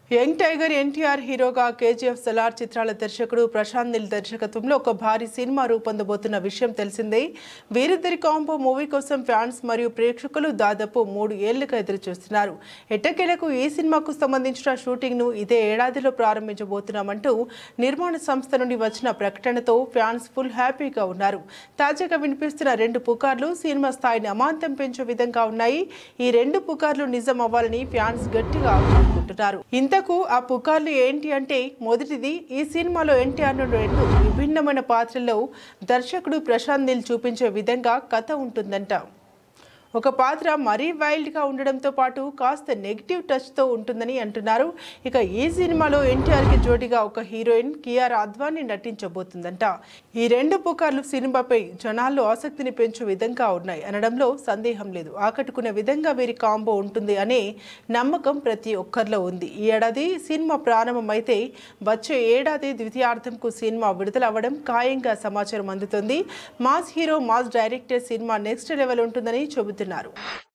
young tiger NTR హీరోగా KGF Salaar చిత్రాల దర్శకుడు ప్రశాంత్ నిల్ దర్శకత్వంలో ఒక భారీ సినిమా రూపొందబోతున్న విషయం తెలిసిందే వీరిద్దరి కాంబో మూవీ కోసం ఫ్యాన్స్ మరియు ప్రేక్షకులు దాదాపు మూడు ఏళ్లుగా ఎదురు చూస్తున్నారు ఎట్టకేలకు ఈ సినిమాకు సంబంధించిన షూటింగ్ను ఇదే ఏడాదిలో ప్రారంభించబోతున్నామంటూ నిర్మాణ సంస్థ నుండి వచ్చిన ప్రకటనతో ఫ్యాన్స్ ఫుల్ హ్యాపీగా ఉన్నారు తాజాగా వినిపిస్తున్న రెండు పుకార్లు సినిమా స్థాయిని అమాంతం పెంచే విధంగా ఉన్నాయి ఈ రెండు పుకార్లు నిజం అవ్వాలని ఫ్యాన్స్ గట్టిగా కోరుకుంటున్నారు ఇంతకు ఆ పుకార్లు ఏంటి అంటే మొదటిది ఈ సినిమాలో ఎన్టీఆర్ నుండి రెండు విభిన్నమైన పాత్రల్లో దర్శకుడు ప్రశాంత్ నీల్ చూపించే విధంగా కథ ఉంటుందంట ఒక పాత్ర మరీ వైల్డ్గా ఉండడంతో పాటు కాస్త నెగిటివ్ టచ్తో ఉంటుందని అంటున్నారు ఇక ఈ సినిమాలో ఎన్టీఆర్కి జోడిగా ఒక హీరోయిన్ కియార్ అద్వాని నటించబోతుందంట ఈ రెండు పుకార్లు సినిమాపై జనాల్లో ఆసక్తిని పెంచే విధంగా ఉన్నాయి అనడంలో సందేహం లేదు ఆకట్టుకునే విధంగా వీరి కాంబో ఉంటుంది అనే నమ్మకం ప్రతి ఒక్కరిలో ఉంది ఈ ఏడాది సినిమా ప్రారంభమైతే వచ్చే ఏడాది ద్వితీయార్థంకు సినిమా విడుదలవ్వడం ఖాయంగా సమాచారం అందుతుంది mass hero mass director cinema next level ఉంటుందని చెబుతున్నారు